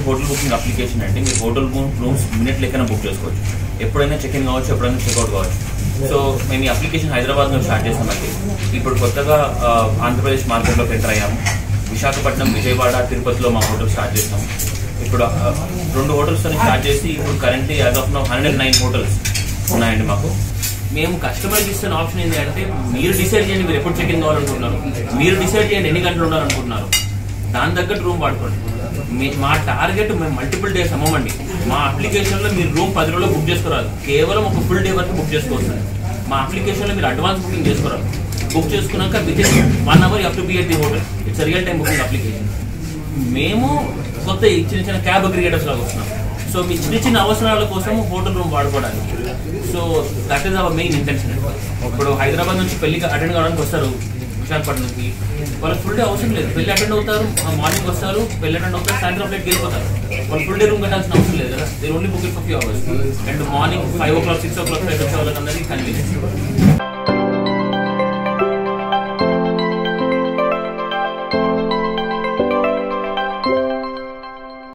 hotel booking application అండి మీరు hotel rooms minute లెక్కన బుక్ చేసుకోవచ్చు ఎప్పుడైనా చెక్ ఇన్ కావచ్చు ఎప్పుడైనా చెక్అవుట్ కావచ్చు సో మేము ఈ అప్లికేషన్ హైదరాబాద్ నుంచి స్టార్ట్ చేస్తామండి ఇప్పుడు కొత్తగా ఆ, ఆంధ్రప్రదేశ్ మార్కెట్లోకి ఎంటర్ అయ్యాము విశాఖపట్నం విజయవాడ తిరుపతిలో మా హోటల్ స్టార్ట్ చేస్తాము ఇప్పుడు ఆ, రెండు హోటల్స్ స్టార్ట్ చేసి ఇప్పుడు currently as of now hundred nine hotels ఉన్నాయండి మాకు మేము కస్టమర్కి ఇస్తున్న ఆప్షన్ ఏంటి అంటే మీరు డిసైడ్ చేయండి మీరు ఎప్పుడు చెక్ ఇన్ కావాలనుకుంటున్నారు మీరు డిసైడ్ చేయండి ఎన్ని గంటలు ఉండాలనుకుంటున్నారు దాని తగ్గట్టు రూమ్ వాడుకోండి మీ- మా టార్గెట్ మేము మల్టిపుల్ డేస్ అమ్మమండి మా అప్లికేషన్లో మీరు రూమ్ పది రోజుల్లో బుక్ చేసుకోరాదు కేవలం ఒక ఫుల్ డే వరకు బుక్ చేసుకోవచ్చు మా అప్లికేషన్లో మీరు అడ్వాన్స్ బుకింగ్ చేసుకోరాదు బుక్ చేసుకున్నాక within one hour you to be at the hotel it's real time booking application మేము కొత్త ఈ చిన్న చిన్న క్యాబ్ క్రియేటర్స్ లాగా వస్తున్నాం సో మీ చిన్న చిన్న అవసరాల కోసం హోటల్ రూమ్ వాడుకోవడానికి so that is our main intention ఇప్పుడు హైదరాబాద్ నుంచి పెళ్లికి అటెండ్ కావడానికి వస్తారు విశాఖపట్నంకి వాళ్ళకి ఫుల్ డే అవసరం లేదు పెళ్లి అటెండ్ అవుతారు మార్నింగ్ వస్తారు పెళ్లి అటెండ్ అవుతారు సాయంత్రం ఫ్లైట్కి వెళ్ళిపోతారు వాళ్ళు ఫుల్ డే రూమ్ కట్టాల్సిన అవసరం లేదు కదా దీని only booking for few hours and morning five o'clock six o'clock flight వచ్చే వాళ్ళకి అందరికీ కన్వీనియన్స్